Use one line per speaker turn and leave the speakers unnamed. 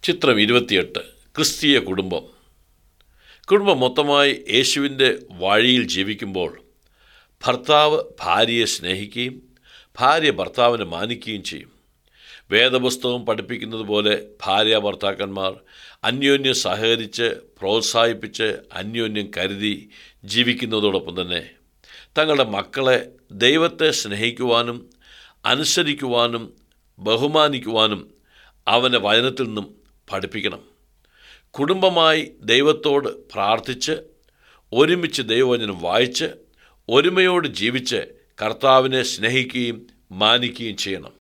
ചിത്രം ഇരുപത്തിയെട്ട് ക്രിസ്തീയ കുടുംബം കുടുംബം മൊത്തമായി യേശുവിൻ്റെ വഴിയിൽ ജീവിക്കുമ്പോൾ ഭർത്താവ് ഭാര്യയെ സ്നേഹിക്കുകയും ഭാര്യ ഭർത്താവിനെ മാനിക്കുകയും ചെയ്യും വേദപുസ്തകം പഠിപ്പിക്കുന്നത് പോലെ ഭാര്യ ഭർത്താക്കന്മാർ അന്യോന്യം സഹകരിച്ച് പ്രോത്സാഹിപ്പിച്ച് അന്യോന്യം കരുതി ജീവിക്കുന്നതോടൊപ്പം തന്നെ തങ്ങളുടെ മക്കളെ ദൈവത്തെ സ്നേഹിക്കുവാനും അനുസരിക്കുവാനും ബഹുമാനിക്കുവാനും അവൻ്റെ വചനത്തിൽ നിന്നും പഠിപ്പിക്കണം കുടുംബമായി ദൈവത്തോട് പ്രാർത്ഥിച്ച് ഒരുമിച്ച് ദൈവവചനം വായിച്ച് ഒരുമയോട് ജീവിച്ച് കർത്താവിനെ സ്നേഹിക്കുകയും മാനിക്കുകയും ചെയ്യണം